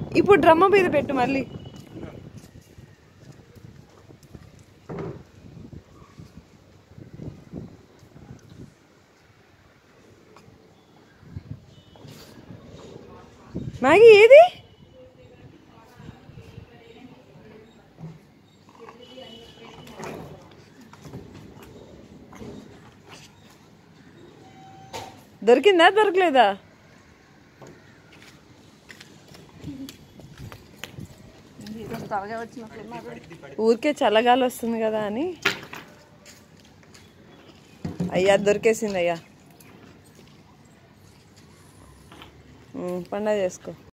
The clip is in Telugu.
ఇప్పుడు డ్రమ్మ మీద పెట్టు మళ్ళీ మ్యాగీ ఏది దొరికిందా దొరకలేదా త్వరగా వచ్చినప్పుడు ఊరికే చల్లగాలి వస్తుంది కదా అని అయ్యా దొరికేసింది అయ్యా ఉమ్, పండగ చేసుకో